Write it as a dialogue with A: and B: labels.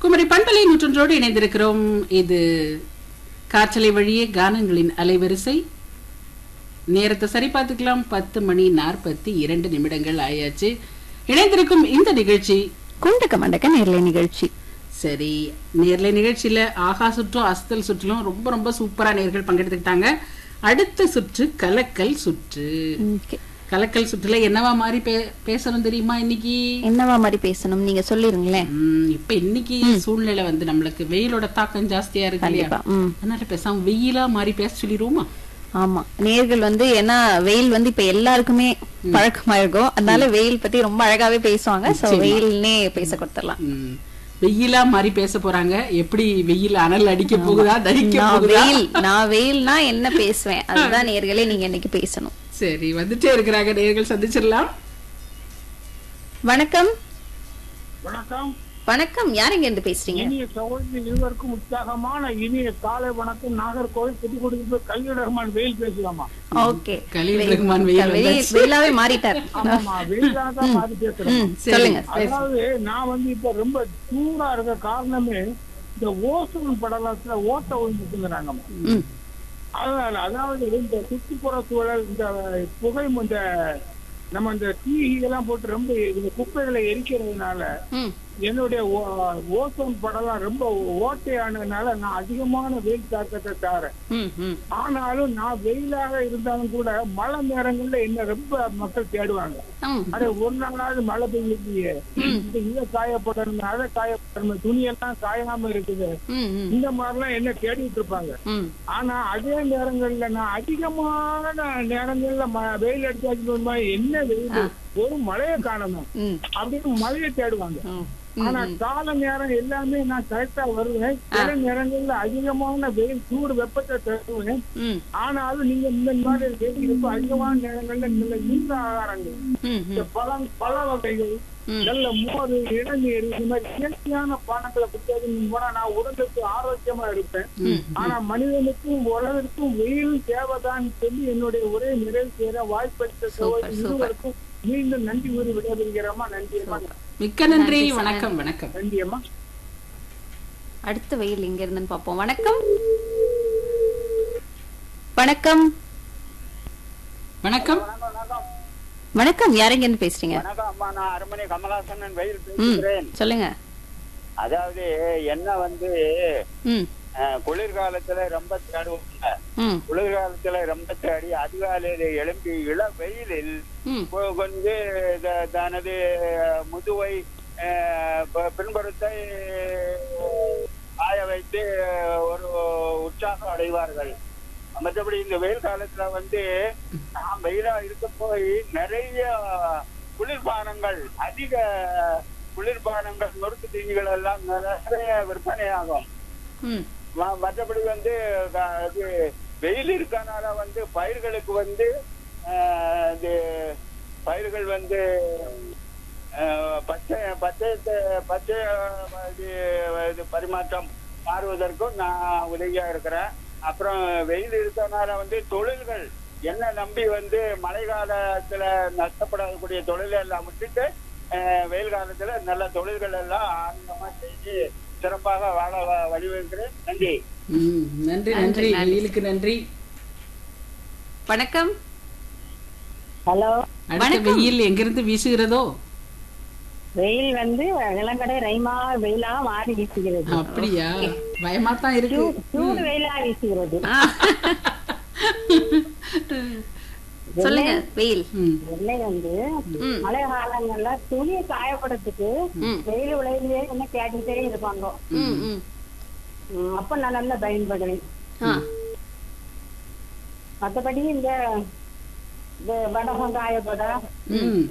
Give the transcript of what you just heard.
A: குமரி பண்பலை நூற்றொன்றோடு இணைந்திருக்கிறோம் இது காற்றலை வழியே கானங்களின் அலைவரிசை நேரத்தை சரி பார்த்துக்கலாம் பத்து மணி நாற்பத்தி இரண்டு நிமிடங்கள் ஆயாச்சு இணைந்திருக்கும் இந்த நிகழ்ச்சி
B: குண்டக்க மண்டக்க நேர்லை நிகழ்ச்சி
A: சரி நேர்ல நிகழ்ச்சியில ஆகா சுற்றும் அஸ்தல் சுற்றிலும் ரொம்ப ரொம்ப சூப்பரா நேர்கள் பங்கெடுத்துக்கிட்டாங்க அடுத்த சுற்று கலக்கல் சுற்று
B: Okay.
A: கலக்கல் சுற்றுல என்னவா மாதிரி பே- பேசணும் தெரியுமா இன்னைக்கு
B: என்னவா மாதிரி பேசணும் நீங்க சொல்லிருங்களேன்
A: ம், இப்ப இன்னைக்கு சூழ்நிலை வந்து நம்மளுக்கு வெயிலோட தாக்கம் ஜாஸ்தியா இருக்கு இல்லையா
B: கண்டிப்பா ம்
A: அதனால பேசாம வெயிலா மாதிரி பேச சொல்லிடுவோமா
B: ஆமா நேர்கள் வந்து ஏன்னா வெயில் வந்து இப்ப எல்லாருக்குமே பழக்கமா இருக்கும் அதனால வெயில் பத்தி ரொம்ப அழகாவே பேசுவாங்க சோ
A: நிச்சயமா.
B: வெயில்னே பேச கொடுத்துடலாம்
A: ம், வெயிலா மாதிரி பேச போறாங்க எப்படி வெயில் அனல் அடிக்க போகுதா தரிக்க
B: நான்
A: போகுதா
B: வெயில் நான் வெயில்னா என்ன பேசுவேன் அதுதான் நேர்களே நீங்க இன்னைக்கு பேசணும்
A: சரி வந்துட்டே இருக்கிறாங்க நேர்கள் சந்திச்சிடலாம்
B: வணக்கம்
C: வணக்கம்
B: வணக்கம் யார் இங்க இருந்து பேசுறீங்க
C: இனிய சகோதரி இருவருக்கும் உற்சாகமான இனிய காலை வணக்கம் நாகர்கோவில் புதுக்குடியிருப்பு கல்வி ரஹ்மான் வெயில் பேசலாமா
B: ஓகே
A: கலீல் ரஹ்மான் வெயில் வந்தாச்சு.
B: வெயிலாவே மாறிட்டார்
C: ஆமாமா வெயிலாக தான் மாறி பேசுறேன்
B: ம்,
A: சரி.
B: சொல்லுங்க
C: அதாவது நான் வந்து இப்ப ரொம்ப சூடா இருக்க காரணமே இந்த ஓசோன் படலத்துல ஓட்ட விழுந்துட்டுங்கிறாங்க
B: ம்,
C: அதனால அதாவது இந்த சுற்றுப்புற சூழல் இந்த புகை இந்த நம்ம இந்த தீ இதெல்லாம் போட்டு ரொம்ப இந்த குப்பைகளை எரிக்கிறதுனால
B: ம்,
C: என்னுடைய ஓ- ஓசோன் படலம் ரொம்ப ஓட்டையானதுனால நான் அதிகமான வெயில் தாக்கத்தை தாரேன்
B: ம், ம்,
C: ஆனாலும் நான் வெயிலாக இருந்தாலும் கூட மழை நேரங்கள்ல என்ன ரொம்ப மக்கள் தேடுவாங்க
B: ம்,
C: அட ஒரு நாளாவது மழை பெய்யலையே இந்த இதை காயப்படணும் அதை காயப்படணும் துணியெல்லாம் காயாம இருக்குது
B: ம், ம்,
C: இந்த மாதிரிலாம் என்ன தேடிட்டு இருப்பாங்க
B: ம்.
C: ஆனா அதே நேரங்கள்ல நான் அதிகமான நேரங்கள்ல ம- வெயில் அடிச்சாச்சு என்ன வெயில் ஒரு மழையை காணணும்
B: ம்,
C: அப்படின்னு மழையை தேடுவாங்க
B: ம்.
C: ஆனா கால நேரம் எல்லாமே நான் கரெக்டா வருவேன் சில நேரங்கள்ல அதிகமான வெயில் சூடு வெப்பத்தை தருவேன்
B: ம்,
C: ஆனாலும் நீங்க இந்த மாதிரி வெயில் இருப்ப அதிகமான நேரங்கள்ல நல்ல நீண்ட ஆகாரங்கள்
B: ம்,
C: இந்த பழம் பழ வகைகள்
B: ம்.
C: நல்ல மோர் இளநீர் இந்த மாதிரி இயற்கையான பானங்களை குடிச்சது போனா நான் உடலுக்கு ஆரோக்கியமா இருப்பேன் ஆனா மனிதனுக்கும் உலகிற்கும் வெயில் தேவைதான் சொல்லி என்னுடைய உரையை நிறைவு செய்யற வாய்ப்பளித்த சகோதரி
B: சூப்பர்.
C: இருவருக்கும் மீண்டும் நன்றி கூறி விடைபெறுகிறோமா நன்றியம்மா
A: மிக்க நன்றி வணக்கம் வணக்கம்
C: நன்றியம்மா
B: அடுத்த வெயில் எங்க இருந்துன்னு பாப்போம் வணக்கம் வணக்கம்
A: வணக்கம்
B: வணக்கம் யார் எங்க இருந்து பேசுறீங்க
D: வணக்கம் அம்மா நான் அரண்மனை கமலாசனன் வெயில்
B: ம்
D: பேசுகிறேன்
B: சொல்லுங்க
D: அதாவது என்ன வந்து
B: ம்
D: அஹ், குளிர்காலத்துல ரொம்ப தேடுவாங்க
B: ம்
D: குளிர்காலத்துல ரொம்ப தேடி அதிகாலையில எழும்பி இள வெயிலில்
B: ம்
D: கொ- கொஞ்சு த- தனது முதுவை அஹ், ப- பின்புறத்தை காய வைத்து ஒரு உற்சாகம் அடைவார்கள் மற்றபடி இந்த வெயில் காலத்துல வந்து நாம் வெயிலா இருக்க போய் நிறைய குளிர்பானங்கள் அதிக குளிர்பானங்கள் நொறுக்கு தீனிகள் எல்லாம் நிறைய விற்பனையாகும்
B: ம்
D: ம- மற்றபடி வந்து க- இது வெயில் இருக்கனால வந்து பயிர்களுக்கு வந்து ஆஹ், இது பயிர்கள் வந்து ஆஹ், பச்சை பச்சை பச்சை இது இது பரிமாற்றம் மாறுவதற்கும் நான் உதவியா இருக்கிறேன் அப்புறம் வெயில் இருக்கனால வந்து தொழில்கள் என்ன நம்பி வந்து மழை காலத்துல நஷ்டப்படக்கூடிய தொழிலை எல்லாம் விட்டுட்டு ஆஹ், வெயில் காலத்துல நல்ல தொழில்கள் எல்லாம் ஆனந்தமா செஞ்சு சிறப்பாக வாழ வ- வழிவகுக்கிறேன் நன்றி
A: ம், நன்றி நன்றி
B: நன்றி, நன்றி.
A: வெயிலுக்கு நன்றி
B: வணக்கம்
E: ஹலோ
A: அடுத்த
B: வணக்கம்.
A: வெயில் எங்கிருந்து வீசுகிறதோ
E: வெயில் வந்து இளங்கடை ரைமா வெயிலா மாறி வீசுகிறது
A: அப்படியா பயமா தான் இருக்கு
E: சூடு வெயிலா வீசுகிறது
B: ஆ. சொல்லுங்க வெயில்
A: ம்,
E: வெள்ளை வந்து
B: ம்
E: மழை காலங்கள்ல துணியை காயப்படுறதுக்கு
B: ம்.
E: வெயில் விளையிலே என்ன கேட்டுட்டே இருப்பாங்க
B: ம் ம்
E: ம், அப்ப நான் நல்லா பயன்படுறேன்
B: ஆ
E: மத்தபடி இந்த இந்த வடகம் காயப்பட
A: ம்